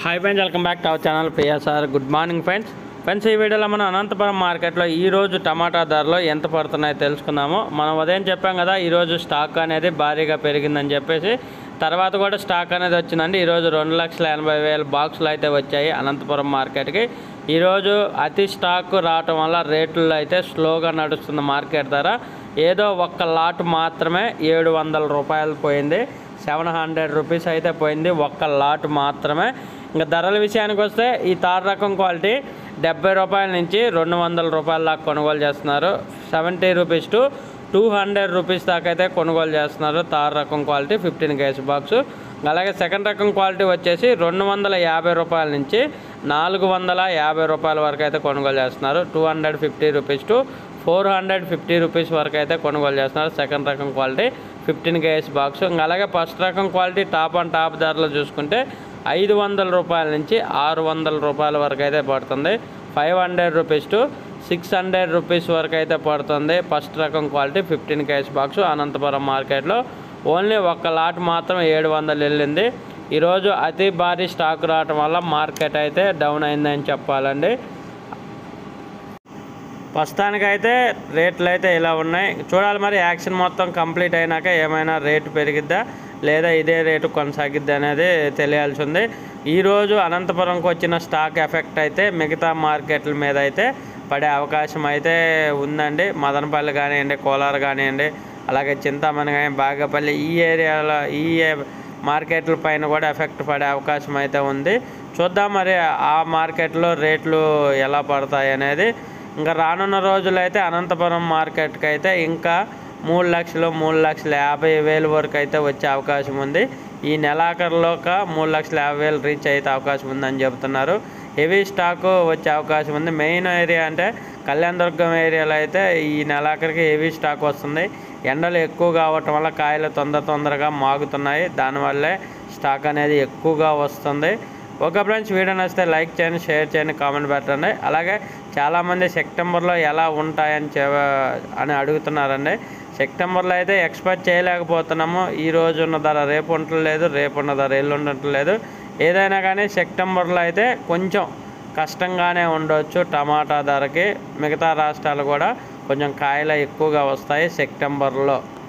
hi friends welcome back to our channel PSR good morning friends friends ఈ వీడియోలో మనం అనంతపురం మార్కెట్లో ఈ రోజు టమాటా ధరలు ఎంత పడుతున్నాయో తెలుసుకుందాము మనం ఉదయం చెప్పాం కదా ఈరోజు స్టాక్ అనేది భారీగా పెరిగిందని చెప్పేసి తర్వాత కూడా స్టాక్ అనేది వచ్చిందండి ఈరోజు రెండు లక్షల ఎనభై వేల బాక్సులు అయితే వచ్చాయి అనంతపురం మార్కెట్కి ఈరోజు అతి స్టాక్ రావటం వల్ల రేట్లు అయితే స్లోగా నడుస్తుంది మార్కెట్ ధర ఏదో ఒక్క లాట్ మాత్రమే ఏడు వందల రూపాయలు పోయింది సెవెన్ హండ్రెడ్ రూపీస్ అయితే పోయింది ఒక్క లాట్ మాత్రమే ఇంకా ధరల విషయానికి వస్తే ఈ తార్ రకం క్వాలిటీ డెబ్బై రూపాయల నుంచి రెండు వందల రూపాయల దాకా కొనుగోలు చేస్తున్నారు seventy rupees to two hundred rupees దాకా అయితే కొనుగోలు చేస్తున్నారు తార్ రకం క్వాలిటీ ఫిఫ్టీన్ కేస్ బాక్స్ అలాగే సెకండ్ రకం క్వాలిటీ వచ్చేసి రెండు వందల యాభై రూపాయల నుంచి నాలుగు వందల యాభై రూపాయల వరకు అయితే కొనుగోలు చేస్తున్నారు two hundred fifty rupees to four hundred fifty rupees వరకు అయితే కొనుగోలు చేస్తున్నారు సెకండ్ రకం క్వాలిటీ ఫిఫ్టీన్ కేఎస్ బాక్స్ ఇంకా అలాగే ఫస్ట్ రకం క్వాలిటీ టాప్ అండ్ టాప్ ధరలు చూసుకుంటే ఐదు వందల రూపాయల నుంచి ఆరు వందల రూపాయల వరకు అయితే పడుతుంది five hundred rupees to six hundred rupees వరకు అయితే పడుతుంది ఫస్ట్ రకం quality fifteen KS box Anantapuram మార్కెట్లో ఓన్లీ ఒక్క లాట్ మాత్రం ఏడు వందలు వెళ్ళింది ఈరోజు అతి భారీ స్టాక్ రావటం వల్ల మార్కెట్ అయితే డౌన్ అయిందని చెప్పాలండి ప్రస్తుతానికైతే రేట్లు అయితే ఇలా ఉన్నాయి చూడాలి మరి యాక్షన్ మొత్తం కంప్లీట్ అయినాక ఏమైనా రేటు పెరిగిద్దా లేదా ఇదే రేటు కొనసాగిద్దా అనేది తెలియాల్సి ఉంది ఈరోజు అనంతపురంకి వచ్చిన స్టాక్ ఎఫెక్ట్ అయితే మిగతా మార్కెట్ల మీద అయితే పడే అవకాశం అయితే ఉందండి మదనపల్లి కానివ్వండి కోలార్ కానివ్వండి అలాగే చింతామణి కానీ బాగపల్లి ఈ ఏరియాలో ఈ ఏ- మార్కెట్ల పైన కూడా ఎఫెక్ట్ పడే అవకాశం అయితే ఉంది చూద్దాం మరి ఆ మార్కెట్లో రేట్లు ఎలా పడతాయి అనేది ఇంకా రానున్న రోజులైతే అనంతపురం మార్కెట్కి అయితే ఇంకా మూడు లక్షలు మూడు లక్షల యాభై వేలు వరకు అయితే వచ్చే అవకాశం ఉంది ఈ నెలాఖరులోక మూడు లక్షల యాభై వేలు రీచ్ అయితే అవకాశం ఉందని చెబుతున్నారు హెవీ స్టాక్ వచ్చే అవకాశం ఉంది మెయిన్ ఏరియా అంటే కళ్యాణదుర్గం ఏరియాలో అయితే ఈ నెలాఖరికి హెవీ స్టాక్ వస్తుంది ఎండలు ఎక్కువ కావటం వల్ల కాయలు తొందర తొందరగా మాగుతున్నాయి దానివల్లే స్టాక్ అనేది ఎక్కువగా వస్తుంది ఓకే ఫ్రెండ్స్ వీడియో నచ్చితే లైక్ చేయండి షేర్ చేయండి కామెంట్ పెట్టండి అలాగే చాలామంది సెప్టెంబర్లో ఎలా ఉంటాయని చె అని అడుగుతున్నారండి సెప్టెంబర్లో అయితే ఎక్స్పెక్ట్ చేయలేకపోతున్నాము ఈ రోజు ఉన్న ధర రేపు ఉండట్లేదు రేపు ఉన్న ధర ఎల్లు ఉండట్లేదు ఏదైనా కానీ సెప్టెంబర్లో అయితే కొంచెం కష్టంగానే ఉండొచ్చు టమాటా ధరకి మిగతా రాష్ట్రాలు కూడా కొంచెం కాయలు ఎక్కువగా వస్తాయి సెప్టెంబర్లో